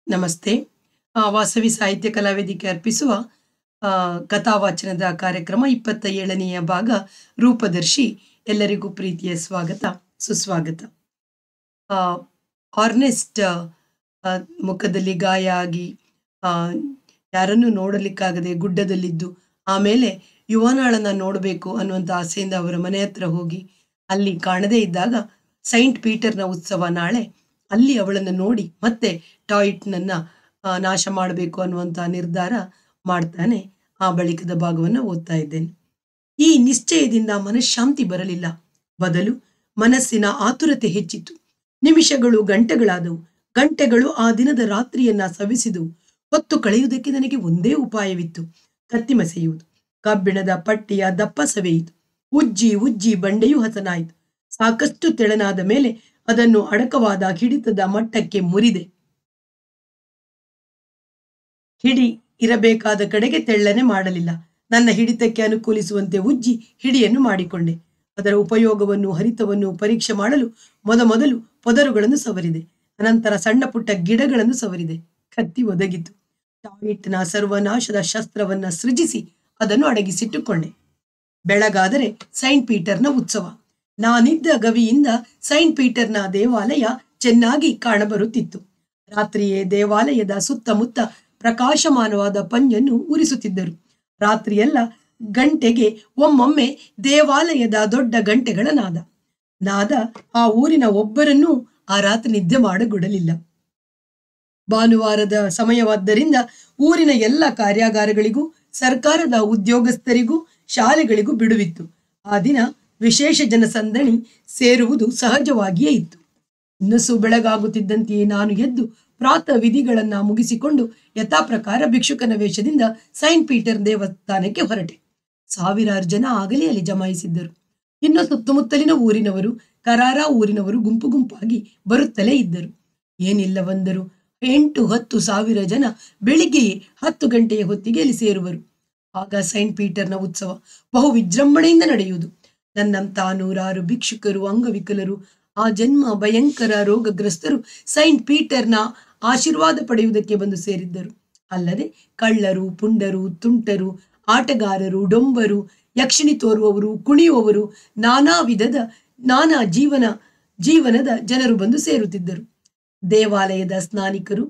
ನಮಸ್ತೆ. ಆ, ವಾಸವಿ ಸಾಹಿತ್ಯ ಕಲಾವೇದಿಕೆ ಅರ್ಪಿಸುವ ಆ, ಕಥಾವಾಚನದ ಕಾರ್ಯಕ್ರಮ 27ನೆಯ ಭಾಗ ರೂಪದರ್ಶಿ ಎಲ್ಲರಿಗೂ ಪ್ರೀತಿಯ ಸ್ವಾಗತ ಸುಸ್ವಾಗತ. ಆ, ಆರ್ನೆಸ್ಟ್ ಆ, ಮುಖದಲ್ಲಿ ಗಾಯ ಆಗಿ ಆ, ಯಾರನ್ನೂ ನೋಡಲಿಕ್ಕಾಗದೆ ಗುಡ್ಡದಲ್ಲಿದ್ದು ಆಮೇಲೆ ಯುವನಾಳನ್ನ ನೋಡಬೇಕು ಅನ್ನುವಂಥ ಆಸೆಯಿಂದ ಅವರ ಮನೆ ಹತ್ರ ಹೋಗಿ ಅಲ್ಲಿ ಕಾಣದೇ ಇದ್ದಾಗ ಸೈಂಟ್ ಪೀಟರ್ನ ಉತ್ಸವ ನಾಳೆ ಅಲ್ಲಿ ಅವಳನ್ನು ನೋಡಿ ಮತ್ತೆ ಟಾಯ್ಟ್ನನ್ನ ಆ, ನಾಶ ಮಾಡಬೇಕು ಅನ್ನುವಂಥ ನಿರ್ಧಾರ ಮಾಡ್ತಾನೆ ಆ ಬಳಿಕದ ಭಾಗವನ್ನು ಓದ್ತಾ ಇದ್ದೇನೆ ಈ ನಿಶ್ಚಯದಿಂದ ಮನಃಶಾಂತಿ ಬರಲಿಲ್ಲ ಬದಲು ಮನಸ್ಸಿನ ಆತುರತೆ ಹೆಚ್ಚಿತು ನಿಮಿಷಗಳು ಗಂಟೆಗಳಾದವು ಗಂಟೆಗಳು ಆ ದಿನದ ರಾತ್ರಿಯನ್ನ ಸವಿಸಿದವು ಹೊತ್ತು ಕಳೆಯುವುದಕ್ಕೆ ನನಗೆ ಒಂದೇ ಉಪಾಯವಿತ್ತು ಕತ್ತಿ ಮಸೆಯುವುದು ಕಬ್ಬಿಣದ ಪಟ್ಟಿಯ ದಪ್ಪ ಸವೆಯಿತು ಉಜ್ಜಿ ಉಜ್ಜಿ ಬಂಡೆಯೂ ಹಸನಾಯಿತು ಸಾಕಷ್ಟು ತೆಳನಾದ ಮೇಲೆ ಅದನ್ನು ಅಡಕವಾದ ಹಿಡಿತದ ಮಟ್ಟಕ್ಕೆ ಮುರಿದೆ ಹಿಡಿ ಇರಬೇಕಾದ ಕಡೆಗೆ ತೆಳ್ಳನೆ ಮಾಡಲಿಲ್ಲ ನನ್ನ ಹಿಡಿತಕ್ಕೆ ಅನುಕೂಲಿಸುವಂತೆ ಉಜ್ಜಿ ಹಿಡಿಯನ್ನು ಮಾಡಿಕೊಂಡೆ ಅದರ ಉಪಯೋಗವನ್ನು ಹರಿತವನ್ನು ಪರೀಕ್ಷೆ ಮಾಡಲು ಮೊದಮೊದಲು ಪೊದರುಗಳನ್ನು ಸವರಿದೆ ಅನಂತರ ಸಣ್ಣ ಪುಟ್ಟ ಗಿಡಗಳನ್ನು ಸವರಿದೆ ಕತ್ತಿ ಒದಗಿತು ಟಾಯ್ಟ್ನ ಸರ್ವನಾಶದ ಶಸ್ತ್ರವನ್ನ ಸೃಜಿಸಿ ಅದನ್ನು ಅಡಗಿಸಿಟ್ಟುಕೊಂಡೆ ಬೆಳಗಾದರೆ ಸೈಂಟ್ ಪೀಟರ್ನ ಉತ್ಸವ ನಾನಿದ್ದ ಗವಿಯಿಂದ ಸೈಂಟ್ ಪೀಟರ್ನ ದೇವಾಲಯ ಚೆನ್ನಾಗಿ ಕಾಣಬರುತ್ತಿತ್ತು ರಾತ್ರಿಯೇ ದೇವಾಲಯದ ಸುತ್ತಮುತ್ತ ಪ್ರಕಾಶಮಾನವಾದ ಪಂಜನ್ನು ಉರಿಸುತ್ತಿದ್ದರು ರಾತ್ರಿಯೆಲ್ಲ ಗಂಟೆಗೆ ಒಮ್ಮೊಮ್ಮೆ ದೇವಾಲಯದ ದೊಡ್ಡ ಗಂಟೆಗಳ ನಾದ ನಾದ ಆ ಊರಿನ ಒಬ್ಬರನ್ನೂ ಆ ರಾತ್ರಿ ನಿದ್ದೆ ಮಾಡಗೊಡಲಿಲ್ಲ ಭಾನುವಾರದ ಸಮಯವಾದ್ದರಿಂದ ಊರಿನ ಎಲ್ಲ ಕಾರ್ಯಾಗಾರಗಳಿಗೂ ಸರ್ಕಾರದ ಉದ್ಯೋಗಸ್ಥರಿಗೂ ಶಾಲೆಗಳಿಗೂ ಬಿಡುವಿತ್ತು ಆ ದಿನ ವಿಶೇಷ ಜನಸಂದಣಿ ಸೇರುವುದು ಸಹಜವಾಗಿಯೇ ಇತ್ತು ನಸು ಬೆಳಗಾಗುತ್ತಿದ್ದಂತೆಯೇ ನಾನು ಎದ್ದು ಪ್ರಾತಃ ವಿಧಿಗಳನ್ನ ಮುಗಿಸಿಕೊಂಡು ಯಥಾಪ್ರಕಾರ ಭಿಕ್ಷುಕನ ವೇಷದಿಂದ ಸೈಂಟ್ ಪೀಟರ್ ದೇವಸ್ಥಾನಕ್ಕೆ ಹೊರಟೆ ಸಾವಿರಾರು ಜನ ಆಗಲೇ ಅಲ್ಲಿ ಜಮಾಯಿಸಿದ್ದರು ಇನ್ನು ಸುತ್ತಮುತ್ತಲಿನ ಊರಿನವರು ಕರಾರ ಊರಿನವರು ಗುಂಪು ಗುಂಪಾಗಿ ಬರುತ್ತಲೇ ಇದ್ದರು ಏನಿಲ್ಲ ಬಂದರು ಎಂಟು ಹತ್ತು ಸಾವಿರ ಜನ ಬೆಳಿಗ್ಗೆಯೇ ಹತ್ತು ಗಂಟೆಯ ಹೊತ್ತಿಗೆ ಅಲ್ಲಿ ಸೇರುವರು ಆಗ ಸೈಂಟ್ ಪೀಟರ್ನ ಉತ್ಸವ ಬಹು ವಿಜೃಂಭಣೆಯಿಂದ ನಡೆಯುವುದು ನನ್ನಂತ ನೂರಾರು ಭಿಕ್ಷುಕರು ಅಂಗವಿಕಲರು ಆ ಜನ್ಮ ಭಯಂಕರ ರೋಗಗ್ರಸ್ತರು ಸೈಂಟ್ ಪೀಟರ್ನ ಆಶೀರ್ವಾದ ಪಡೆಯುವುದಕ್ಕೆ ಬಂದು ಸೇರಿದ್ದರು ಅಲ್ಲದೆ ಕಳ್ಳರು ಪುಂಡರು ತುಂಟರು ಆಟಗಾರರು ಡೊಂಬರು ಯಕ್ಷಿಣಿ ತೋರುವವರು ಕುಣಿಯುವವರು ನಾನಾ ವಿಧದ ನಾನಾ ಜೀವನ ಜೀವನದ ಜನರು ಬಂದು ಸೇರುತ್ತಿದ್ದರು ದೇವಾಲಯದ ಸ್ನಾನಿಕರು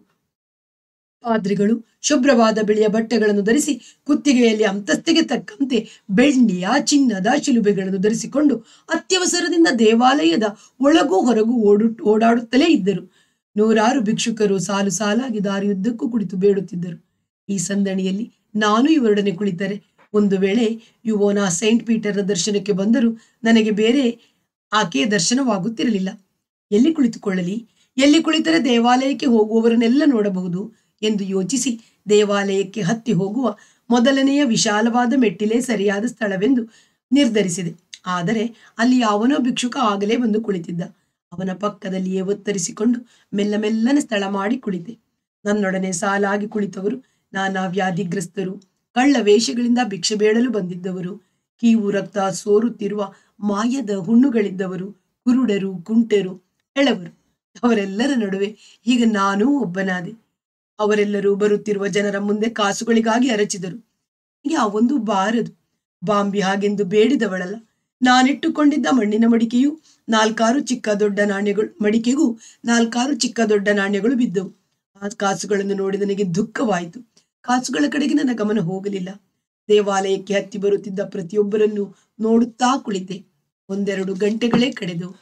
ಪಾದ್ರಿಗಳು ಶುಭ್ರವಾದ ಬಿಳಿಯ ಬಟ್ಟೆಗಳನ್ನು ಧರಿಸಿ ಕುತ್ತಿಗೆಯಲ್ಲಿ ಅಂತಸ್ತಿಗೆ ತಕ್ಕಂತೆ ಬೆಳ್ಳಿಯ ಚಿನ್ನದ ಶಿಲುಬೆಗಳನ್ನು ಧರಿಸಿಕೊಂಡು ಅತ್ಯವಸರದಿಂದ ದೇವಾಲಯದ ಒಳಗೂ ಹೊರಗೂ ಓಡು ಓಡಾಡುತ್ತಲೇ ಇದ್ದರು ನೂರಾರು ಭಿಕ್ಷುಕರು ಸಾಲು ಸಾಲಾಗಿ ದಾರಿಯುದ್ದಕ್ಕೂ ಕುಳಿತು ಬೇಡುತ್ತಿದ್ದರು ಈ ಸಂದಣಿಯಲ್ಲಿ ನಾನು ಇವರೊಡನೆ ಕುಳಿತರೆ ಒಂದು ವೇಳೆ ಯುವೋನ ಸೈಂಟ್ ಪೀಟರ್ನ ದರ್ಶನಕ್ಕೆ ಬಂದರೂ ನನಗೆ ಬೇರೆ ಆಕೆಯ ದರ್ಶನವಾಗುತ್ತಿರಲಿಲ್ಲ ಎಲ್ಲಿ ಕುಳಿತುಕೊಳ್ಳಲಿ ಎಲ್ಲಿ ಕುಳಿತರೆ ದೇವಾಲಯಕ್ಕೆ ಹೋಗುವವರನ್ನೆಲ್ಲ ನೋಡಬಹುದು ಎಂದು ಯೋಚಿಸಿ ದೇವಾಲಯಕ್ಕೆ ಹತ್ತಿ ಹೋಗುವ ಮೊದಲನೆಯ ವಿಶಾಲವಾದ ಮೆಟ್ಟಿಲೇ ಸರಿಯಾದ ಸ್ಥಳವೆಂದು ನಿರ್ಧರಿಸಿದೆ ಆದರೆ ಅಲ್ಲಿ ಯಾವನೋ ಭಿಕ್ಷುಕ ಆಗಲೇ ಬಂದು ಕುಳಿತಿದ್ದ ಅವನ ಪಕ್ಕದಲ್ಲಿಯೇ ಒತ್ತರಿಸಿಕೊಂಡು ಮೆಲ್ಲ ಮೆಲ್ಲನೆ ಸ್ಥಳ ಮಾಡಿ ಕುಳಿತೆ ನನ್ನೊಡನೆ ಸಾಲಾಗಿ ಕುಳಿತವರು ನಾನಾ ವ್ಯಾಧಿಗ್ರಸ್ತರು ಕಳ್ಳ ವೇಷಗಳಿಂದ ಭಿಕ್ಷೆ ಬೇಡಲು ಬಂದಿದ್ದವರು ಕೀವು ರಕ್ತ ಸೋರುತ್ತಿರುವ ಮಾಯದ ಹುಣ್ಣುಗಳಿದ್ದವರು ಕುರುಡರು ಕುಂಟರು ಎಳವರು ಅವರೆಲ್ಲರ ನಡುವೆ ಈಗ ನಾನೂ ಒಬ್ಬನಾದೆ ಅವರೆಲ್ಲರೂ ಬರುತ್ತಿರುವ ಜನರ ಮುಂದೆ ಕಾಸುಗಳಿಗಾಗಿ ಅರಚಿದರು ಯಾವೊಂದು ಬಾರದು ಬಾಂಬಿ ಹಾಗೆಂದು ಬೇಡಿದವಳಲ್ಲ ನಾನಿಟ್ಟುಕೊಂಡಿದ್ದ ಮಣ್ಣಿನ ಮಡಿಕೆಯು ನಾಲ್ಕಾರು ಚಿಕ್ಕ ದೊಡ್ಡ ನಾಣ್ಯಗಳು ಮಡಿಕೆಗೂ ನಾಲ್ಕಾರು ಚಿಕ್ಕ ದೊಡ್ಡ ನಾಣ್ಯಗಳು ಬಿದ್ದವು ಆ ಕಾಸುಗಳನ್ನು ನೋಡಿ ನನಗೆ ದುಃಖವಾಯಿತು ಕಾಸುಗಳ ಕಡೆಗೆ ನನ್ನ ಗಮನ ಹೋಗಲಿಲ್ಲ ದೇವಾಲಯಕ್ಕೆ ಹತ್ತಿ ಬರುತ್ತಿದ್ದ ಪ್ರತಿಯೊಬ್ಬರನ್ನು ನೋಡುತ್ತಾ ಕುಳಿತೆ ಒಂದೆರಡು ಗಂಟೆಗಳೇ ಕಳೆದವು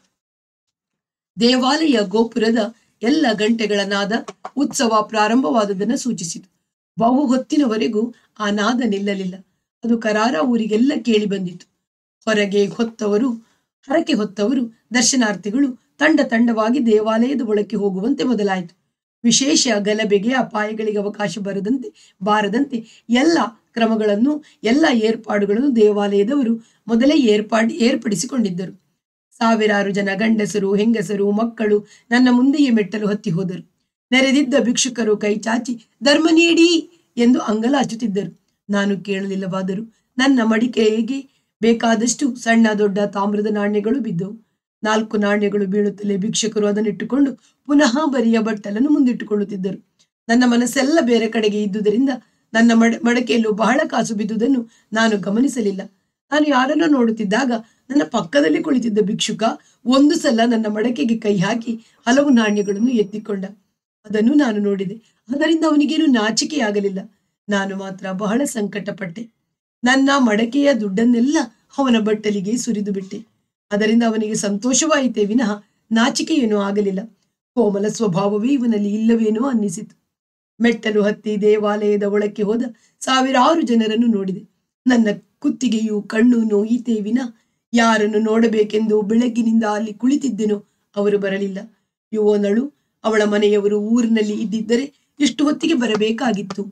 ದೇವಾಲಯ ಗೋಪುರದ ಎಲ್ಲ ಗಂಟೆಗಳ ನಾದ ಉತ್ಸವ ಪ್ರಾರಂಭವಾದುದನ್ನು ಸೂಚಿಸಿತು ಬಹು ಹೊತ್ತಿನವರೆಗೂ ಆ ನಾದ ನಿಲ್ಲಲಿಲ್ಲ ಅದು ಕರಾರ ಊರಿಗೆಲ್ಲ ಕೇಳಿ ಬಂದಿತು ಹೊರಗೆ ಹೊತ್ತವರು ಹರಕೆ ಹೊತ್ತವರು ದರ್ಶನಾರ್ಥಿಗಳು ತಂಡ ತಂಡವಾಗಿ ದೇವಾಲಯದ ಒಳಕ್ಕೆ ಹೋಗುವಂತೆ ಮೊದಲಾಯಿತು ವಿಶೇಷ ಗಲಭೆಗೆ ಅಪಾಯಗಳಿಗೆ ಅವಕಾಶ ಬರದಂತೆ ಬಾರದಂತೆ ಎಲ್ಲ ಕ್ರಮಗಳನ್ನು ಎಲ್ಲ ಏರ್ಪಾಡುಗಳನ್ನು ದೇವಾಲಯದವರು ಮೊದಲೇ ಏರ್ಪಾಡು ಏರ್ಪಡಿಸಿಕೊಂಡಿದ್ದರು ಸಾವಿರಾರು ಜನ ಗಂಡಸರು ಹೆಂಗಸರು ಮಕ್ಕಳು ನನ್ನ ಮುಂದೆಯೇ ಮೆಟ್ಟಲು ಹತ್ತಿ ಹೋದರು ನೆರೆದಿದ್ದ ಭಿಕ್ಷುಕರು ಕೈ ಚಾಚಿ ಧರ್ಮ ನೀಡಿ ಎಂದು ಅಂಗಲಾಚುತ್ತಿದ್ದರು ನಾನು ಕೇಳಲಿಲ್ಲವಾದರೂ ನನ್ನ ಮಡಿಕೆಗೆ ಬೇಕಾದಷ್ಟು ಸಣ್ಣ ದೊಡ್ಡ ತಾಮ್ರದ ನಾಣ್ಯಗಳು ಬಿದ್ದವು ನಾಲ್ಕು ನಾಣ್ಯಗಳು ಬೀಳುತ್ತಲೇ ಭಿಕ್ಷುಕರು ಅದನ್ನಿಟ್ಟುಕೊಂಡು ಪುನಃ ಬರಿಯ ಬಟ್ಟಲನ್ನು ಮುಂದಿಟ್ಟುಕೊಳ್ಳುತ್ತಿದ್ದರು ನನ್ನ ಮನಸ್ಸೆಲ್ಲ ಬೇರೆ ಕಡೆಗೆ ಇದ್ದುದರಿಂದ ನನ್ನ ಮಡ ಮಡಕೆಯಲ್ಲೂ ಬಹಳ ಕಾಸು ಬಿದ್ದುದನ್ನು ನಾನು ಗಮನಿಸಲಿಲ್ಲ ನಾನು ಯಾರನ್ನೋ ನೋಡುತ್ತಿದ್ದಾಗ ನನ್ನ ಪಕ್ಕದಲ್ಲಿ ಕುಳಿತಿದ್ದ ಭಿಕ್ಷುಕ ಒಂದು ಸಲ ನನ್ನ ಮಡಕೆಗೆ ಕೈ ಹಾಕಿ ಹಲವು ನಾಣ್ಯಗಳನ್ನು ಎತ್ತಿಕೊಂಡ ಅದನ್ನು ನಾನು ನೋಡಿದೆ ಅದರಿಂದ ಅವನಿಗೇನು ನಾಚಿಕೆಯಾಗಲಿಲ್ಲ ನಾನು ಮಾತ್ರ ಬಹಳ ಸಂಕಟಪಟ್ಟೆ ನನ್ನ ಮಡಕೆಯ ದುಡ್ಡನ್ನೆಲ್ಲ ಅವನ ಬಟ್ಟಲಿಗೆ ಸುರಿದು ಬಿಟ್ಟೆ ಅದರಿಂದ ಅವನಿಗೆ ಸಂತೋಷವಾಯಿತೇ ವಿನಃ ನಾಚಿಕೆಯೇನೂ ಆಗಲಿಲ್ಲ ಕೋಮಲ ಸ್ವಭಾವವೇ ಇವನಲ್ಲಿ ಇಲ್ಲವೇನೋ ಅನ್ನಿಸಿತು ಮೆಟ್ಟಲು ಹತ್ತಿ ದೇವಾಲಯದ ಒಳಕ್ಕೆ ಹೋದ ಸಾವಿರಾರು ಜನರನ್ನು ನೋಡಿದೆ ನನ್ನ ಕುತ್ತಿಗೆಯು ಕಣ್ಣು ನೋಯಿತೇ ವಿನ ಯಾರನ್ನು ನೋಡಬೇಕೆಂದು ಬೆಳಗ್ಗಿನಿಂದ ಅಲ್ಲಿ ಕುಳಿತಿದ್ದೆನೋ ಅವರು ಬರಲಿಲ್ಲ ಯುವನಳು ಅವಳ ಮನೆಯವರು ಊರಿನಲ್ಲಿ ಇದ್ದಿದ್ದರೆ ಇಷ್ಟು ಹೊತ್ತಿಗೆ ಬರಬೇಕಾಗಿತ್ತು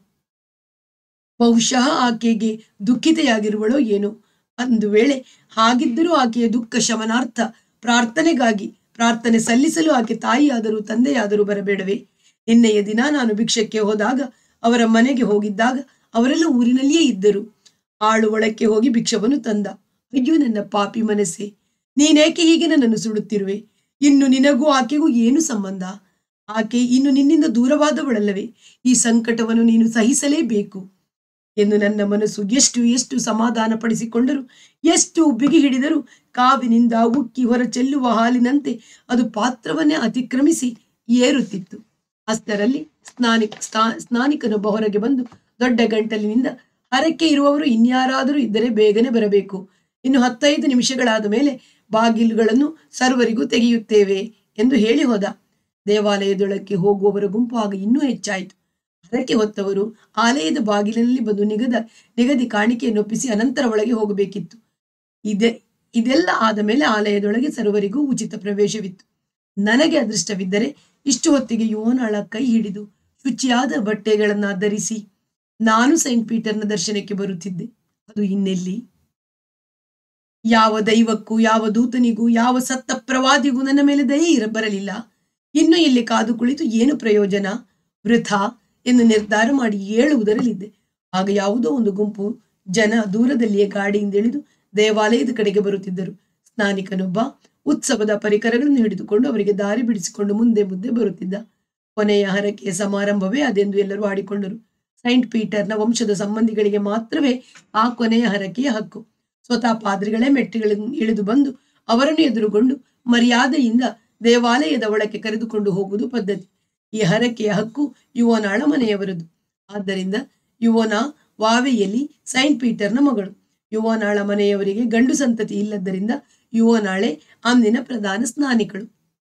ಬಹುಶಃ ಆಕೆಗೆ ದುಃಖಿತೆಯಾಗಿರುವಳೋ ಏನೋ ಒಂದು ವೇಳೆ ಹಾಗಿದ್ದರೂ ಆಕೆಯ ದುಃಖ ಶಮನಾರ್ಥ ಪ್ರಾರ್ಥನೆಗಾಗಿ ಪ್ರಾರ್ಥನೆ ಸಲ್ಲಿಸಲು ಆಕೆ ತಾಯಿಯಾದರೂ ತಂದೆಯಾದರೂ ಬರಬೇಡವೇ ನಿನ್ನೆಯ ದಿನ ನಾನು ಭಿಕ್ಷಕ್ಕೆ ಹೋದಾಗ ಅವರ ಮನೆಗೆ ಹೋಗಿದ್ದಾಗ ಅವರೆಲ್ಲ ಊರಿನಲ್ಲಿಯೇ ಇದ್ದರು ಆಳು ಒಳಕ್ಕೆ ಹೋಗಿ ಭಿಕ್ಷವನ್ನು ತಂದ ಅಯ್ಯೋ ನನ್ನ ಪಾಪಿ ಮನಸ್ಸೆ ನೀನೇಕೆ ಹೀಗೆ ನನ್ನನ್ನು ಸುಡುತ್ತಿರುವೆ ಇನ್ನು ನಿನಗೂ ಆಕೆಗೂ ಏನು ಸಂಬಂಧ ಆಕೆ ಇನ್ನು ನಿನ್ನಿಂದ ದೂರವಾದವಳಲ್ಲವೇ ಈ ಸಂಕಟವನ್ನು ನೀನು ಸಹಿಸಲೇಬೇಕು ಎಂದು ನನ್ನ ಮನಸ್ಸು ಎಷ್ಟು ಎಷ್ಟು ಸಮಾಧಾನ ಪಡಿಸಿಕೊಂಡರು ಎಷ್ಟು ಬಿಗಿ ಹಿಡಿದರೂ ಕಾವಿನಿಂದ ಉಕ್ಕಿ ಹೊರ ಚೆಲ್ಲುವ ಹಾಲಿನಂತೆ ಅದು ಪಾತ್ರವನ್ನೇ ಅತಿಕ್ರಮಿಸಿ ಏರುತ್ತಿತ್ತು ಅಷ್ಟರಲ್ಲಿ ಸ್ನಾನಿ ಸ್ನಾ- ಸ್ನಾನಿಕನೊಬ್ಬ ಹೊರಗೆ ಬಂದು ದೊಡ್ಡ ಗಂಟಲಿನಿಂದ ಹರಕೆ ಇರುವವರು ಇನ್ಯಾರಾದರೂ ಇದ್ದರೆ ಬೇಗನೆ ಬರಬೇಕು ಇನ್ನು ಹತ್ತೈದು ನಿಮಿಷಗಳಾದ ಮೇಲೆ ಬಾಗಿಲುಗಳನ್ನು ಸರ್ವರಿಗೂ ತೆಗೆಯುತ್ತೇವೆ ಎಂದು ಹೇಳಿ ಹೋದ ದೇವಾಲಯದೊಳಕ್ಕೆ ಹೋಗುವವರ ಗುಂಪು ಆಗ ಇನ್ನೂ ಹೆಚ್ಚಾಯಿತು ಹರಕೆ ಹೊತ್ತವರು ಆಲಯದ ಬಾಗಿಲಿನಲ್ಲಿ ಬಂದು ನಿಗದ ನಿಗದಿ ಕಾಣಿಕೆಯನ್ನು ಒಪ್ಪಿಸಿ ಅನಂತರ ಒಳಗೆ ಹೋಗಬೇಕಿತ್ತು ಇದೆ ಇದೆಲ್ಲ ಆದ ಮೇಲೆ ಆಲಯದೊಳಗೆ ಸರ್ವರಿಗೂ ಉಚಿತ ಪ್ರವೇಶವಿತ್ತು ನನಗೆ ಅದೃಷ್ಟವಿದ್ದರೆ ಇಷ್ಟು ಹೊತ್ತಿಗೆ ಯೋನಾಳ ಕೈ ಹಿಡಿದು ಶುಚಿಯಾದ ಬಟ್ಟೆಗಳನ್ನ ಧರಿಸಿ ನಾನು ಸೈಂಟ್ ಪೀಟರ್ನ ದರ್ಶನಕ್ಕೆ ಬರುತ್ತಿದ್ದೆ ಅದು ಇನ್ನೆಲ್ಲಿ ಯಾವ ದೈವಕ್ಕೂ ಯಾವ ದೂತನಿಗೂ ಯಾವ ಸತ್ತ ಪ್ರವಾದಿಗೂ ನನ್ನ ಮೇಲೆ ದಯೆ ಇರ ಬರಲಿಲ್ಲ ಇನ್ನು ಇಲ್ಲಿ ಕಾದು ಕುಳಿತು ಏನು ಪ್ರಯೋಜನ ವೃಥಾ ಎಂದು ನಿರ್ಧಾರ ಮಾಡಿ ಏಳುವುದರಲ್ಲಿದ್ದೆ ಆಗ ಯಾವುದೋ ಒಂದು ಗುಂಪು ಜನ ದೂರದಲ್ಲಿಯೇ ಗಾಡಿಯಿಂದ ಇಳಿದು ದೇವಾಲಯದ ಕಡೆಗೆ ಬರುತ್ತಿದ್ದರು ಸ್ನಾನಿಕನೊಬ್ಬ ಉತ್ಸವದ ಪರಿಕರಗಳನ್ನು ಹಿಡಿದುಕೊಂಡು ಅವರಿಗೆ ದಾರಿ ಬಿಡಿಸಿಕೊಂಡು ಮುಂದೆ ಮುಂದೆ ಬರುತ್ತಿದ್ದ ಕೊನೆಯ ಹರಕೆಯ ಸಮಾರಂಭವೇ ಅದೆಂದು ಎಲ್ಲರೂ ಆಡಿಕೊಂಡರು ಸೈಂಟ್ ಪೀಟರ್ನ ವಂಶದ ಸಂಬಂಧಿಗಳಿಗೆ ಮಾತ್ರವೇ ಆ ಕೊನೆಯ ಹರಕೆಯ ಹಕ್ಕು ಸ್ವತಃ ಪಾದ್ರಿಗಳೇ ಮೆಟ್ಟಿಗಳನ್ನು ಇಳಿದು ಬಂದು ಅವರನ್ನು ಎದುರುಗೊಂಡು ಮರ್ಯಾದೆಯಿಂದ ದೇವಾಲಯದ ಒಳಕ್ಕೆ ಕರೆದುಕೊಂಡು ಹೋಗುವುದು ಪದ್ಧತಿ ಈ ಹರಕೆಯ ಹಕ್ಕು ಯುವನಾಳ ಮನೆಯವರದು ಆದ್ದರಿಂದ ಯುವನ ವಾವೆಯಲ್ಲಿ ಸೈಂಟ್ ಪೀಟರ್ನ ಮಗಳು ಯುವನಾಳ ಮನೆಯವರಿಗೆ ಗಂಡು ಸಂತತಿ ಇಲ್ಲದ್ದರಿಂದ ಯುವನಾಳೆ ಅಂದಿನ ಪ್ರಧಾನ ಸ್ನಾನಿಗಳು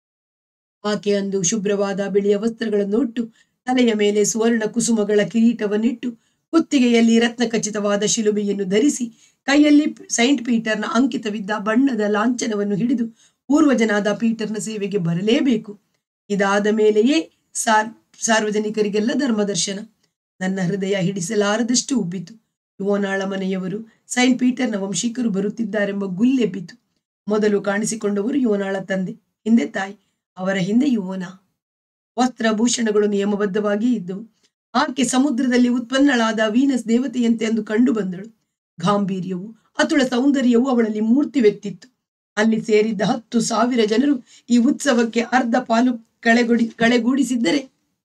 ಆಕೆ ಅಂದು ಶುಭ್ರವಾದ ಬಿಳಿಯ ವಸ್ತ್ರಗಳನ್ನು ಉಟ್ಟು ತಲೆಯ ಮೇಲೆ ಸುವರ್ಣ ಕುಸುಮಗಳ ಕಿರೀಟವನ್ನಿಟ್ಟು ಕುತ್ತಿಗೆಯಲ್ಲಿ ರತ್ನ ಖಚಿತವಾದ ಶಿಲುಬೆಯನ್ನು ಧರಿಸಿ ಕೈಯಲ್ಲಿ ಸೈಂಟ್ ಪೀಟರ್ನ ಅಂಕಿತವಿದ್ದ ಬಣ್ಣದ ಲಾಂಛನವನ್ನು ಹಿಡಿದು ಪೂರ್ವಜನಾದ ಪೀಟರ್ನ ಸೇವೆಗೆ ಬರಲೇಬೇಕು ಇದಾದ ಮೇಲೆಯೇ ಸಾರ್ ಸಾರ್ವಜನಿಕರಿಗೆಲ್ಲ ಧರ್ಮದರ್ಶನ ನನ್ನ ಹೃದಯ ಹಿಡಿಸಲಾರದಷ್ಟು ಉಬ್ಬಿತು ಯುವನಾಳ ಮನೆಯವರು ಸೈಂಟ್ ಪೀಟರ್ನ ವಂಶಿಕರು ಬರುತ್ತಿದ್ದಾರೆಂಬ ಗುಲ್ಲೆಬ್ಬಿತು ಮೊದಲು ಕಾಣಿಸಿಕೊಂಡವರು ಯುವನಾಳ ತಂದೆ ಹಿಂದೆ ತಾಯಿ ಅವರ ಹಿಂದೆ ಯುವನ ವಸ್ತ್ರಭೂಷಣಗಳು ನಿಯಮಬದ್ಧವಾಗಿ ಇದ್ದವು ಆಕೆ ಸಮುದ್ರದಲ್ಲಿ ಉತ್ಪನ್ನಳಾದ ವೀನಸ್ ದೇವತೆಯಂತೆ ಎಂದು ಕಂಡು ಬಂದಳು ಗಾಂಭೀರ್ಯವು ಅತುಳ ಸೌಂದರ್ಯವು ಅವಳಲ್ಲಿ ಮೂರ್ತಿವೆತ್ತಿತ್ತು ಅಲ್ಲಿ ಸೇರಿದ್ದ ಹತ್ತು ಸಾವಿರ ಜನರು ಈ ಉತ್ಸವಕ್ಕೆ ಅರ್ಧ ಪಾಲು ಕಳೆಗೊಡಿ ಕಳೆಗೂಡಿಸಿದ್ದರೆ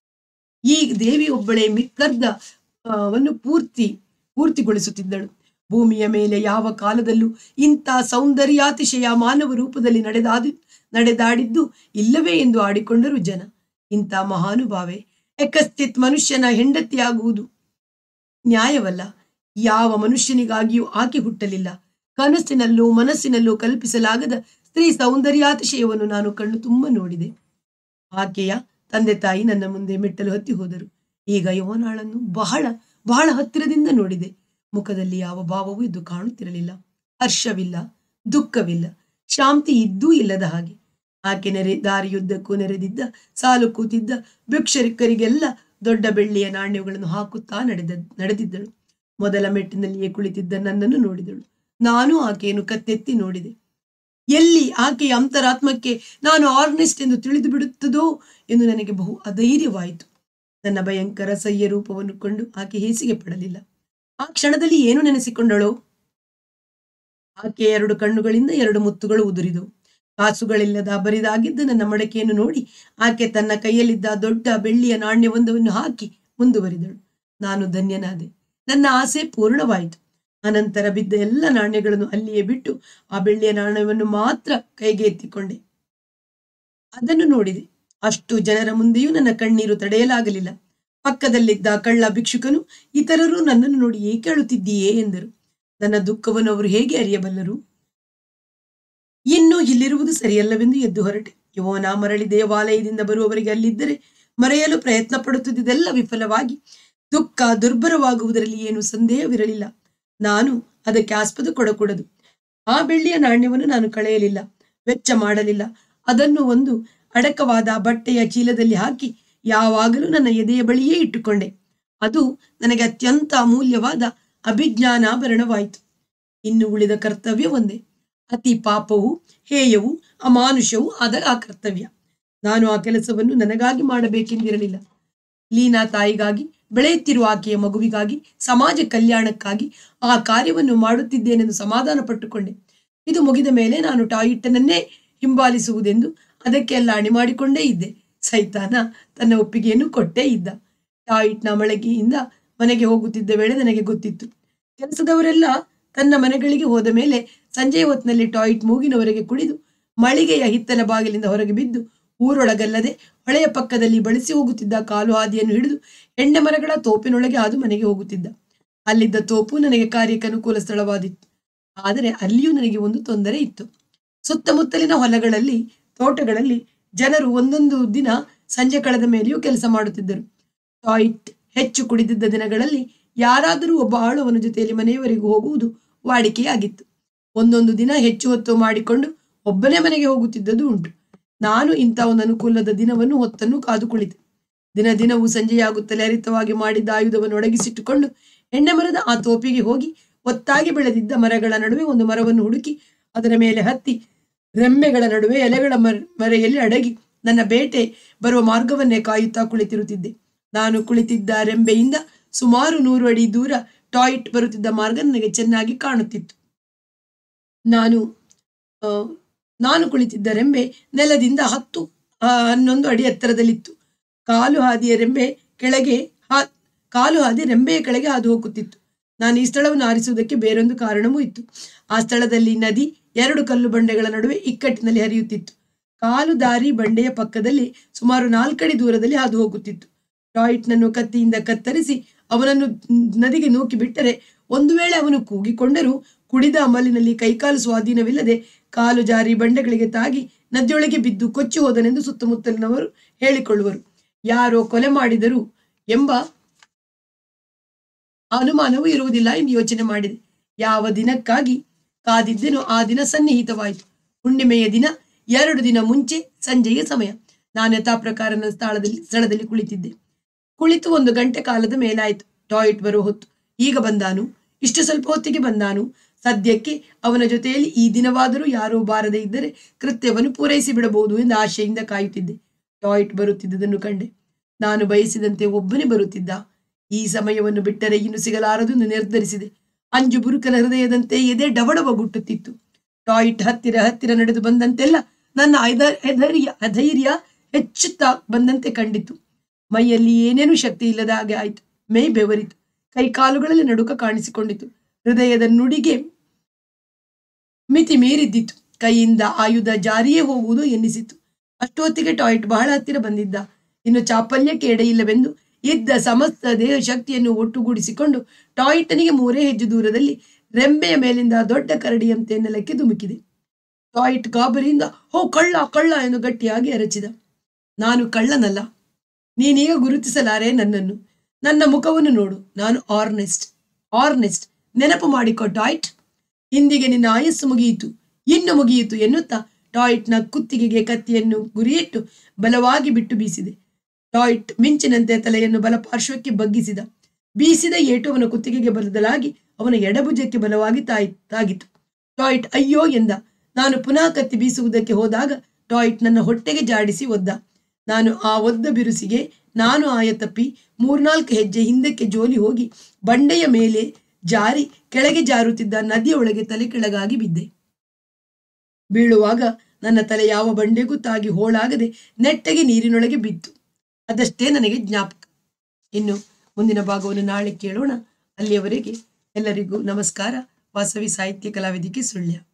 ಈ ದೇವಿಯೊಬ್ಬಳೇ ಮಿಕ್ಕರ್ಧ ಆ, ವನ್ನು ಪೂರ್ತಿ ಪೂರ್ತಿಗೊಳಿಸುತ್ತಿದ್ದಳು ಭೂಮಿಯ ಮೇಲೆ ಯಾವ ಕಾಲದಲ್ಲೂ ಇಂಥ ಸೌಂದರ್ಯಾತಿಶಯ ಮಾನವ ರೂಪದಲ್ಲಿ ನಡೆದಾದಿ ನಡೆದಾಡಿದ್ದು ಇಲ್ಲವೇ ಎಂದು ಆಡಿಕೊಂಡರು ಜನ ಇಂಥ ಮಹಾನುಭಾವೆ ಎಕಸ್ಥಿತ್ ಮನುಷ್ಯನ ಹೆಂಡತಿಯಾಗುವುದು ನ್ಯಾಯವಲ್ಲ ಯಾವ ಮನುಷ್ಯನಿಗಾಗಿಯೂ ಆಕೆ ಹುಟ್ಟಲಿಲ್ಲ ಕನಸಿನಲ್ಲೂ ಮನಸ್ಸಿನಲ್ಲೂ ಕಲ್ಪಿಸಲಾಗದ ಸ್ತ್ರೀ ಸೌಂದರ್ಯಾತಿಶಯವನ್ನು ನಾನು ಕಣ್ಣು ತುಂಬ ನೋಡಿದೆ ಆಕೆಯ ತಂದೆ ತಾಯಿ ನನ್ನ ಮುಂದೆ ಮೆಟ್ಟಲು ಹತ್ತಿ ಹೋದರು ಈಗ ಯವನಾಳನ್ನು ಬಹಳ ಬಹಳ ಹತ್ತಿರದಿಂದ ನೋಡಿದೆ ಮುಖದಲ್ಲಿ ಯಾವ ಭಾವವೂ ಇದ್ದು ಕಾಣುತ್ತಿರಲಿಲ್ಲ ಹರ್ಷವಿಲ್ಲ ದುಃಖವಿಲ್ಲ ಶಾಂತಿ ಇದ್ದೂ ಇಲ್ಲದ ಹಾಗೆ ಆಕೆ ನೆರೆ ದಾರಿಯುದ್ದಕ್ಕೂ ನೆರೆದಿದ್ದ ಸಾಲು ಕೂತಿದ್ದ ಭಿಕ್ಷರಿಕರಿಗೆಲ್ಲ ದೊಡ್ಡ ಬೆಳ್ಳಿಯ ನಾಣ್ಯಗಳನ್ನು ಹಾಕುತ್ತಾ ನಡೆದ ನಡೆದಿದ್ದಳು ಮೊದಲ ಮೆಟ್ಟಿನಲ್ಲಿಯೇ ಕುಳಿತಿದ್ದ ನನ್ನನ್ನು ನೋಡಿದಳು ನಾನು ಆಕೆಯನ್ನು ಕತ್ತೆತ್ತಿ ನೋಡಿದೆ ಎಲ್ಲಿ ಆಕೆಯ ಅಂತರಾತ್ಮಕ್ಕೆ ನಾನು ಆರ್ನೆಸ್ಟ್ ಎಂದು ತಿಳಿದು ಬಿಡುತ್ತದೋ ಎಂದು ನನಗೆ ಬಹು ಅಧೈರ್ಯವಾಯಿತು ನನ್ನ ಭಯಂಕರ ಸಹ್ಯ ರೂಪವನ್ನು ಕೊಂಡು ಆಕೆ ಹೇಸಿಗೆ ಪಡಲಿಲ್ಲ ಆ ಕ್ಷಣದಲ್ಲಿ ಏನು ನೆನೆಸಿಕೊಂಡಳೋ ಆಕೆಯ ಎರಡು ಕಣ್ಣುಗಳಿಂದ ಎರಡು ಮುತ್ತುಗಳು ಉದುರಿದವು ಕಾಸುಗಳಿಲ್ಲದ ಬರಿದಾಗಿದ್ದ ನನ್ನ ಮಡಕೆಯನ್ನು ನೋಡಿ ಆಕೆ ತನ್ನ ಕೈಯಲ್ಲಿದ್ದ ದೊಡ್ಡ ಬೆಳ್ಳಿಯ ನಾಣ್ಯವೊಂದನ್ನು ಹಾಕಿ ಮುಂದುವರಿದಳು ನಾನು ಧನ್ಯನಾದೆ ನನ್ನ ಆಸೆ ಪೂರ್ಣವಾಯಿತು ಅನಂತರ ಬಿದ್ದ ಎಲ್ಲ ನಾಣ್ಯಗಳನ್ನು ಅಲ್ಲಿಯೇ ಬಿಟ್ಟು ಆ ಬೆಳ್ಳಿಯ ನಾಣ್ಯವನ್ನು ಮಾತ್ರ ಕೈಗೆ ಎತ್ತಿಕೊಂಡೆ ಅದನ್ನು ನೋಡಿದೆ ಅಷ್ಟು ಜನರ ಮುಂದೆಯೂ ನನ್ನ ಕಣ್ಣೀರು ತಡೆಯಲಾಗಲಿಲ್ಲ ಪಕ್ಕದಲ್ಲಿದ್ದ ಕಳ್ಳ ಭಿಕ್ಷುಕನು ಇತರರು ನನ್ನನ್ನು ನೋಡಿ ಏಕೆ ಅಳುತ್ತಿದ್ದೀಯೇ ಎಂದರು ನನ್ನ ದುಃಖವನ್ನು ಅವರು ಹೇಗೆ ಅರಿಯಬಲ್ಲರು ಇನ್ನು ಇಲ್ಲಿರುವುದು ಸರಿಯಲ್ಲವೆಂದು ಎದ್ದು ಹೊರಟೆ ಯವೋನ ಮರಳಿ ದೇವಾಲಯದಿಂದ ಬರುವವರಿಗೆ ಅಲ್ಲಿದ್ದರೆ ಮರೆಯಲು ಪ್ರಯತ್ನ ಪಡುತ್ತಿದ್ದೆಲ್ಲ ವಿಫಲವಾಗಿ ದುಃಖ ದುರ್ಬರವಾಗುವುದರಲ್ಲಿ ಏನು ಸಂದೇಹವಿರಲಿಲ್ಲ ನಾನು ಅದಕ್ಕೆ ಆಸ್ಪದ ಕೊಡಕೂಡದು ಆ ಬೆಳ್ಳಿಯ ನಾಣ್ಯವನ್ನು ನಾನು ಕಳೆಯಲಿಲ್ಲ ವೆಚ್ಚ ಮಾಡಲಿಲ್ಲ ಅದನ್ನು ಒಂದು ಅಡಕವಾದ ಬಟ್ಟೆಯ ಚೀಲದಲ್ಲಿ ಹಾಕಿ ಯಾವಾಗಲೂ ನನ್ನ ಎದೆಯ ಬಳಿಯೇ ಇಟ್ಟುಕೊಂಡೆ ಅದು ನನಗೆ ಅತ್ಯಂತ ಅಮೂಲ್ಯವಾದ ಅಭಿಜ್ಞಾನಾಭರಣವಾಯಿತು ಇನ್ನು ಉಳಿದ ಕರ್ತವ್ಯ ಒಂದೇ ಅತಿ ಪಾಪವು ಹೇಯವು ಅಮಾನುಷವೂ ಆದ ಆ ಕರ್ತವ್ಯ ನಾನು ಆ ಕೆಲಸವನ್ನು ನನಗಾಗಿ ಮಾಡಬೇಕೆಂದಿರಲಿಲ್ಲ ಲೀನಾ ತಾಯಿಗಾಗಿ ಬೆಳೆಯುತ್ತಿರುವ ಆಕೆಯ ಮಗುವಿಗಾಗಿ ಸಮಾಜ ಕಲ್ಯಾಣಕ್ಕಾಗಿ ಆ ಕಾರ್ಯವನ್ನು ಮಾಡುತ್ತಿದ್ದೇನೆಂದು ಸಮಾಧಾನ ಪಟ್ಟುಕೊಂಡೆ ಇದು ಮುಗಿದ ಮೇಲೆ ನಾನು ಟಾಯಿಟ್ಟನನ್ನೇ ಹಿಂಬಾಲಿಸುವುದೆಂದು ಅದಕ್ಕೆ ಎಲ್ಲ ಅಣಿ ಮಾಡಿಕೊಂಡೇ ಇದ್ದೆ ಸೈತಾನ ತನ್ನ ಒಪ್ಪಿಗೆಯನ್ನು ಕೊಟ್ಟೇ ಇದ್ದ ಟಾಯಿಟ್ನ ಮಳಗಿಯಿಂದ ಮನೆಗೆ ಹೋಗುತ್ತಿದ್ದ ವೇಳೆ ನನಗೆ ಗೊತ್ತಿತ್ತು ಕೆಲಸದವರೆಲ್ಲ ತನ್ನ ಮನೆಗಳಿಗೆ ಹೋದ ಮೇಲೆ ಸಂಜೆಯ ಹೊತ್ತಿನಲ್ಲಿ ಟಾಯ್ಟ್ ಮೂಗಿನವರೆಗೆ ಕುಡಿದು ಮಳಿಗೆಯ ಹಿತ್ತಲ ಬಾಗಿಲಿಂದ ಹೊರಗೆ ಬಿದ್ದು ಊರೊಳಗಲ್ಲದೆ ಹೊಳೆಯ ಪಕ್ಕದಲ್ಲಿ ಬಳಸಿ ಹೋಗುತ್ತಿದ್ದ ಕಾಲು ಹಾದಿಯನ್ನು ಹಿಡಿದು ಎಣ್ಣೆ ಮರಗಳ ತೋಪಿನೊಳಗೆ ಹಾದು ಮನೆಗೆ ಹೋಗುತ್ತಿದ್ದ ಅಲ್ಲಿದ್ದ ತೋಪು ನನಗೆ ಕಾರ್ಯಕ್ಕೆ ಅನುಕೂಲ ಸ್ಥಳವಾದಿತ್ತು ಆದರೆ ಅಲ್ಲಿಯೂ ನನಗೆ ಒಂದು ತೊಂದರೆ ಇತ್ತು ಸುತ್ತಮುತ್ತಲಿನ ಹೊಲಗಳಲ್ಲಿ ತೋಟಗಳಲ್ಲಿ ಜನರು ಒಂದೊಂದು ದಿನ ಸಂಜೆ ಕಳೆದ ಮೇಲೆಯೂ ಕೆಲಸ ಮಾಡುತ್ತಿದ್ದರು ಟಾಯ್ಟ್ ಹೆಚ್ಚು ಕುಡಿದಿದ್ದ ದಿನಗಳಲ್ಲಿ ಯಾರಾದರೂ ಒಬ್ಬ ಆಳುವನ ಜೊತೆಯಲ್ಲಿ ಮನೆಯವರೆಗೂ ಹೋಗುವುದು ವಾಡಿಕೆಯಾಗಿತ್ತು ಒಂದೊಂದು ದಿನ ಹೆಚ್ಚು ಹೊತ್ತು ಮಾಡಿಕೊಂಡು ಒಬ್ಬನೇ ಮನೆಗೆ ಹೋಗುತ್ತಿದ್ದದ್ದು ಉಂಟು ನಾನು ಇಂಥ ಒಂದು ಅನುಕೂಲದ ದಿನವನ್ನು ಹೊತ್ತನ್ನು ಕಾದು ಕುಳಿತೆ ದಿನ ದಿನವೂ ಸಂಜೆಯಾಗುತ್ತಲೇ ಹರಿತವಾಗಿ ಮಾಡಿದ್ದ ಆಯುಧವನ್ನು ಒಡಗಿಸಿಟ್ಟುಕೊಂಡು ಎಣ್ಣೆ ಮರದ ಆ ತೋಪಿಗೆ ಹೋಗಿ ಒತ್ತಾಗಿ ಬೆಳೆದಿದ್ದ ಮರಗಳ ನಡುವೆ ಒಂದು ಮರವನ್ನು ಹುಡುಕಿ ಅದರ ಮೇಲೆ ಹತ್ತಿ ರೆಂಬೆಗಳ ನಡುವೆ ಎಲೆಗಳ ಮರ ಮರೆಯಲ್ಲಿ ಅಡಗಿ ನನ್ನ ಬೇಟೆ ಬರುವ ಮಾರ್ಗವನ್ನೇ ಕಾಯುತ್ತಾ ಕುಳಿತಿರುತ್ತಿದ್ದೆ ನಾನು ಕುಳಿತಿದ್ದ ರೆಂಬೆಯಿಂದ ಸುಮಾರು ನೂರು ಅಡಿ ದೂರ ಟಾಯ್ಟ್ ಬರುತ್ತಿದ್ದ ಮಾರ್ಗ ನನಗೆ ಚೆನ್ನಾಗಿ ಕಾಣುತ್ತಿತ್ತು ನಾನು ಆ, ನಾನು ಕುಳಿತಿದ್ದ ರೆಂಬೆ ನೆಲದಿಂದ ಹತ್ತು ಆ, ಹನ್ನೊಂದು ಅಡಿ ಎತ್ತರದಲ್ಲಿತ್ತು ಕಾಲು ಹಾದಿಯ ರೆಂಬೆ ಕೆಳಗೆ ಹಾ ಕಾಲು ಹಾದಿ ರೆಂಬೆಯ ಕೆಳಗೆ ಹಾದು ಹೋಗುತ್ತಿತ್ತು ನಾನು ಈ ಸ್ಥಳವನ್ನು ಆರಿಸುವುದಕ್ಕೆ ಬೇರೊಂದು ಕಾರಣವೂ ಇತ್ತು ಆ ಸ್ಥಳದಲ್ಲಿ ನದಿ ಎರಡು ಕಲ್ಲು ಬಂಡೆಗಳ ನಡುವೆ ಇಕ್ಕಟ್ಟಿನಲ್ಲಿ ಹರಿಯುತ್ತಿತ್ತು ಕಾಲು ದಾರಿ ಬಂಡೆಯ ಪಕ್ಕದಲ್ಲಿ ಸುಮಾರು ನಾಲ್ಕಡಿ ದೂರದಲ್ಲಿ ಹಾದು ಹೋಗುತ್ತಿತ್ತು ಟಾಯ್ಟ್ನನ್ನು ಕತ್ತಿಯಿಂದ ಕತ್ತರಿಸಿ ಅವನನ್ನು ನದಿಗೆ ನೂಕಿ ಬಿಟ್ಟರೆ ಒಂದು ವೇಳೆ ಅವನು ಕೂಗಿಕೊಂಡರೂ ಕುಡಿದ ಅಮಲಿನಲ್ಲಿ ಕೈಕಾಲು ಸ್ವಾಧೀನವಿಲ್ಲದೆ ಕಾಲು ಜಾರಿ ಬಂಡೆಗಳಿಗೆ ತಾಗಿ ನದಿಯೊಳಗೆ ಬಿದ್ದು ಕೊಚ್ಚಿ ಹೋದನೆಂದು ಸುತ್ತಮುತ್ತಲಿನವರು ಹೇಳಿಕೊಳ್ಳುವರು ಯಾರೋ ಕೊಲೆ ಮಾಡಿದರು ಎಂಬ ಅನುಮಾನವೂ ಇರುವುದಿಲ್ಲ ಎಂದು ಯೋಚನೆ ಮಾಡಿದೆ ಯಾವ ದಿನಕ್ಕಾಗಿ ಕಾದಿದ್ದೆನೋ ಆ ದಿನ ಸನ್ನಿಹಿತವಾಯಿತು ಹುಣ್ಣಿಮೆಯ ದಿನ ಎರಡು ದಿನ ಮುಂಚೆ ಸಂಜೆಯ ಸಮಯ ನಾನು ಯಥಾ ಪ್ರಕಾರ ನನ್ನ ಸ್ಥಳದಲ್ಲಿ ಸ್ಥಳದಲ್ಲಿ ಕುಳಿತಿದ್ದೆ ಕುಳಿತು ಒಂದು ಗಂಟೆ ಕಾಲದ ಮೇಲಾಯಿತು ಟಾಯ್ಲೆಟ್ ಬರುವ ಹೊತ್ತು ಈಗ ಬಂದಾನು ಇಷ್ಟು ಸ್ವಲ್ಪ ಹೊತ್ತಿಗೆ ಬಂದಾನು ಸದ್ಯಕ್ಕೆ ಅವನ ಜೊತೆಯಲ್ಲಿ ಈ ದಿನವಾದರೂ ಯಾರೂ ಬಾರದೇ ಇದ್ದರೆ ಕೃತ್ಯವನ್ನು ಪೂರೈಸಿ ಬಿಡಬಹುದು ಎಂದು ಆಶೆಯಿಂದ ಕಾಯುತ್ತಿದ್ದೆ ಟಾಯ್ಲೆಟ್ ಬರುತ್ತಿದ್ದುದನ್ನು ಕಂಡೆ ನಾನು ಬಯಸಿದಂತೆ ಒಬ್ಬನೇ ಬರುತ್ತಿದ್ದ ಈ ಸಮಯವನ್ನು ಬಿಟ್ಟರೆ ಇನ್ನು ಸಿಗಲಾರದು ಎಂದು ನಿರ್ಧರಿಸಿದೆ ಅಂಜು ಬುರುಕನ ಹೃದಯದಂತೆ ಎದೆ ಡವಡವ ಗುಟ್ಟುತ್ತಿತ್ತು ಟಾಯ್ಟ್ ಹತ್ತಿರ ಹತ್ತಿರ ನಡೆದು ಬಂದಂತೆಲ್ಲ ನನ್ನ ಐದ- ಅಧೈರ್ಯ ಅಧೈರ್ಯ ಹೆಚ್ಚುತ್ತಾ ಬಂದಂತೆ ಕಂಡಿತು ಮೈಯಲ್ಲಿ ಏನೇನು ಶಕ್ತಿ ಇಲ್ಲದ ಹಾಗೆ ಆಯಿತು ಮೈ ಬೆವರಿತು ಕೈ ಕಾಲುಗಳಲ್ಲಿ ನಡುಕ ಕಾಣಿಸಿಕೊಂಡಿತು ಹೃದಯದ ನುಡಿಗೆ ಮಿತಿ ಮೀರಿದ್ದಿತು ಕೈಯಿಂದ ಆಯುಧ ಜಾರಿಯೇ ಹೋಗುವುದು ಎನ್ನಿಸಿತು ಅಷ್ಟೊತ್ತಿಗೆ ಟಾಯ್ಟ್ ಬಹಳ ಹತ್ತಿರ ಬಂದಿದ್ದ ಇನ್ನು ಚಾಪಲ್ಯಕ್ಕೆ ಎಡೆಯಿಲ್ಲವೆಂದು ಇದ್ದ ಸಮಸ್ತ ದೇಹ ಶಕ್ತಿಯನ್ನು ಒಟ್ಟುಗೂಡಿಸಿಕೊಂಡು ಟಾಯ್ಟನಿಗೆ ಮೂರೇ ಹೆಜ್ಜೆ ದೂರದಲ್ಲಿ ರೆಂಬೆಯ ಮೇಲಿಂದ ದೊಡ್ಡ ಕರಡಿಯಂತೆ ನೆಲಕ್ಕೆ ಧುಮುಕಿದೆ ಟಾಯ್ಟ್ ಗಾಬರಿಯಿಂದ ಹೋ ಕಳ್ಳ ಕಳ್ಳ ಎಂದು ಗಟ್ಟಿಯಾಗಿ ಎರಚಿದ ನಾನು ಕಳ್ಳನಲ್ಲ ನೀನೀಗ ಗುರುತಿಸಲಾರೆ ನನ್ನನ್ನು ನನ್ನ ಮುಖವನ್ನು ನೋಡು ನಾನು ಆರ್ನೆಸ್ಟ್ ಆರ್ನೆಸ್ಟ್ ನೆನಪು ಮಾಡಿಕೊ ಟಾಯ್ಟ್ ಇಂದಿಗೆ ನಿನ್ನ ಆಯಸ್ಸು ಮುಗಿಯಿತು ಇನ್ನು ಮುಗಿಯಿತು ಎನ್ನುತ್ತಾ ಟಾಯ್ಟ್ನ ಕುತ್ತಿಗೆಗೆ ಕತ್ತಿಯನ್ನು ಗುರಿಯಿಟ್ಟು ಬಲವಾಗಿ ಬಿಟ್ಟು ಬೀಸಿದೆ ಟಾಯ್ಟ್ ಮಿಂಚಿನಂತೆ ತಲೆಯನ್ನು ಬಲಪಾರ್ಶ್ವಕ್ಕೆ ಬಗ್ಗಿಸಿದ ಬೀಸಿದ ಏಟು ಅವನ ಕುತ್ತಿಗೆಗೆ ಬದಲಾಗಿ ಅವನ ಎಡಭುಜಕ್ಕೆ ಬಲವಾಗಿ ತಾಯಿ ತಾಗಿತು ಟಾಯ್ಟ್ ಅಯ್ಯೋ ಎಂದ ನಾನು ಪುನಃ ಕತ್ತಿ ಬೀಸುವುದಕ್ಕೆ ಹೋದಾಗ ಟಾಯ್ಟ್ ನನ್ನ ಹೊಟ್ಟೆಗೆ ಜಾಡಿಸಿ ಒದ್ದ ನಾನು ಆ ಒದ್ದ ಬಿರುಸಿಗೆ ನಾನು ಆಯ ತಪ್ಪಿ ಮೂರ್ನಾಲ್ಕು ಹೆಜ್ಜೆ ಹಿಂದಕ್ಕೆ ಜೋಲಿ ಹೋಗಿ ಬಂಡೆಯ ಮೇಲೆ ಜಾರಿ ಕೆಳಗೆ ಜಾರುತ್ತಿದ್ದ ನದಿಯ ಒಳಗೆ ತಲೆ ಕೆಳಗಾಗಿ ಬಿದ್ದೆ ಬೀಳುವಾಗ ನನ್ನ ತಲೆ ಯಾವ ಬಂಡೆಗೂ ತಾಗಿ ಹೋಳಾಗದೆ ನೆಟ್ಟಗೆ ನೀರಿನೊಳಗೆ ಬಿತ್ತು ಅದಷ್ಟೇ ನನಗೆ ಜ್ಞಾಪಕ ಇನ್ನು ಮುಂದಿನ ಭಾಗವನ್ನು ನಾಳೆ ಕೇಳೋಣ ಅಲ್ಲಿಯವರೆಗೆ ಎಲ್ಲರಿಗೂ ನಮಸ್ಕಾರ ವಾಸವಿ ಸಾಹಿತ್ಯ ಕಲಾವಿದಿಕೆ ಸುಳ್ಯ